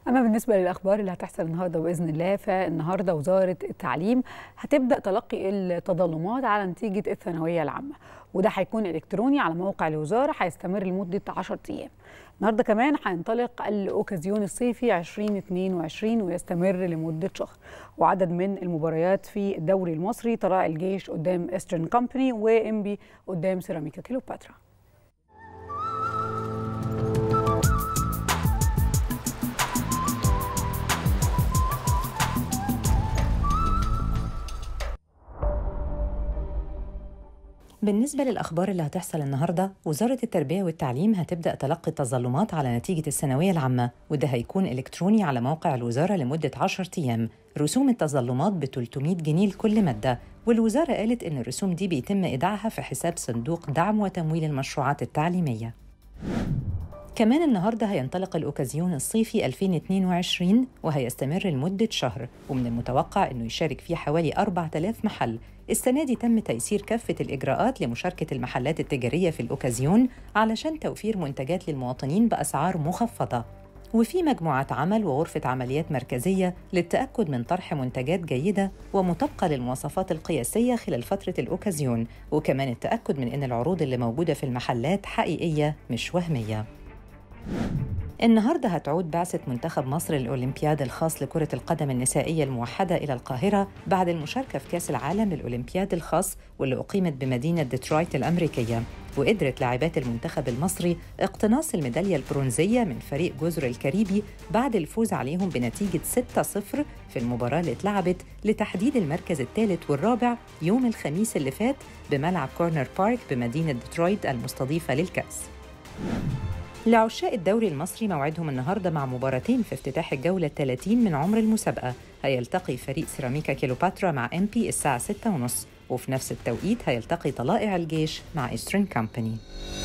أما بالنسبة للأخبار اللي هتحصل النهاردة بإذن الله فالنهاردة وزارة التعليم هتبدأ تلقي التظلمات على نتيجة الثانوية العامة وده هيكون إلكتروني على موقع الوزارة هيستمر لمدة 10 أيام النهارده كمان هينطلق الأوكازيون الصيفي 2022 ويستمر لمدة شهر وعدد من المباريات في الدوري المصري طلائع الجيش قدام إسترن كومباني وإنبي قدام سيراميكا كيلوباترا بالنسبة للأخبار اللي هتحصل النهاردة وزارة التربية والتعليم هتبدأ تلقي التظلمات على نتيجة الثانوية العامة وده هيكون إلكتروني على موقع الوزارة لمدة 10 أيام رسوم التظلمات ب 300 جنيه لكل مادة والوزارة قالت إن الرسوم دي بيتم إيداعها في حساب صندوق دعم وتمويل المشروعات التعليمية كمان النهارده هينطلق الأوكازيون الصيفي 2022 وهيستمر لمدة شهر ومن المتوقع أنه يشارك فيه حوالي 4000 محل السنة دي تم تيسير كافة الإجراءات لمشاركة المحلات التجارية في الأوكازيون علشان توفير منتجات للمواطنين بأسعار مخفضة وفي مجموعة عمل وغرفة عمليات مركزية للتأكد من طرح منتجات جيدة ومطابقة للمواصفات القياسية خلال فترة الأوكازيون وكمان التأكد من أن العروض اللي موجودة في المحلات حقيقية مش وهمية النهارده هتعود بعثة منتخب مصر للأولمبياد الخاص لكرة القدم النسائية الموحدة إلى القاهرة بعد المشاركة في كأس العالم للأولمبياد الخاص واللي أقيمت بمدينة ديترويت الأمريكية وقدرت لاعبات المنتخب المصري اقتناص الميدالية البرونزية من فريق جزر الكاريبي بعد الفوز عليهم بنتيجة 6-0 في المباراة اللي اتلعبت لتحديد المركز الثالث والرابع يوم الخميس اللي فات بملعب كورنر بارك بمدينة ديترويت المستضيفة للكأس لعشاق الدوري المصري موعدهم النهارده مع مباراتين في افتتاح الجوله 30 من عمر المسابقه هيلتقي فريق سيراميكا كيلوباترا مع ام بي الساعه 6:30 وفي نفس التوقيت هيلتقي طلائع الجيش مع ايسترن كامباني